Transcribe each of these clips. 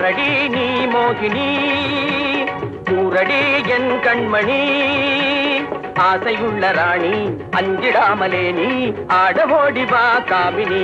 யாரடி நீ மோகினி கூரடி என் கண்மணி ஆசையுள்ள ராணி அஞ்சிடாமலே நீ ஆடவோடி வா காமினி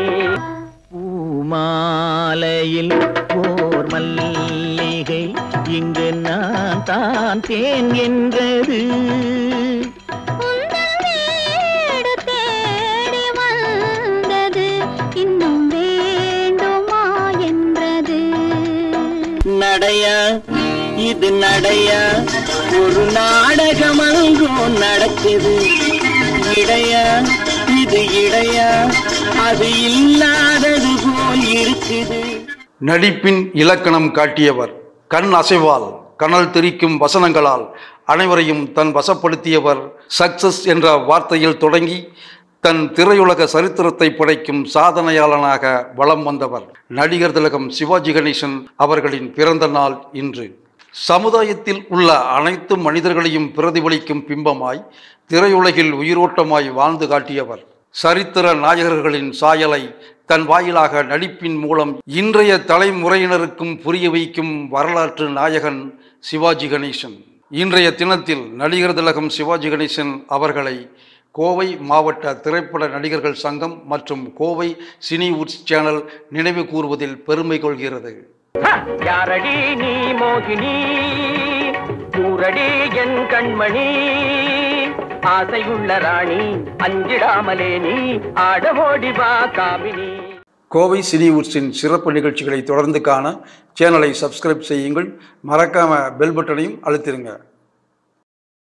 பூமாலையில் ஓர் மல்லிகை இங்கு நான் தான் தேன் என்றது உந்தன் வீடு தேடி வந்தது இன்னும் வேண்டுமா என்றது நடையா இது நடையா ஒரு நாடகம் அங்கும் நடக்குது இடையா இது இடையா அது இல்லாதது போல் இருக்குது நடிப்பின் இலக்கணம் காட்டியவர் கண் அசைவால் கனல் தெரிக்கும் வசனங்களால் அனைவரையும் தன் வசப்படுத்தியவர் சக்சஸ் என்ற வார்த்தையில் தொடங்கி தன் திரையுலக சரித்திரத்தை படைக்கும் சாதனையாளனாக வலம் வந்தவர் நடிகர் திலகம் சிவாஜி கணேசன் அவர்களின் பிறந்த நாள் இன்று சமுதாயத்தில் உள்ள அனைத்து மனிதர்களையும் பிரதிபலிக்கும் பிம்பமாய் திரையுலகில் உயிரோட்டமாய் வாழ்ந்து காட்டியவர் சரித்திர நாயகர்களின் சாயலை தன் வாயிலாக நடிப்பின் மூலம் இன்றைய தலைமுறையினருக்கும் புரிய வைக்கும் வரலாற்று நாயகன் சிவாஜி கணேசன் இன்றைய தினத்தில் நடிகர் திலகம் சிவாஜி கணேசன் அவர்களை கோவை மாவட்ட திரைப்பட நடிகர்கள் சங்கம் மற்றும் கோவை சினி உட்ஸ் சேனல் நினைவு கூறுவதில் பெருமை கொள்கிறது ஹ! யாரடி நீ மோகினி கூரடி என் கண்மணி ஆசையுள்ள ராணி அஞ்சிடாமலே நீ ஆடவோடி வா காமினி கோவை சினி உட்ஸின் சிறப்பு நிகழ்ச்சிகளை தொடர்ந்து காண சேனலை சப்ஸ்கிரைப் செய்யுங்கள் மறக்காம பெல் பட்டனையும் அழுத்திருங்க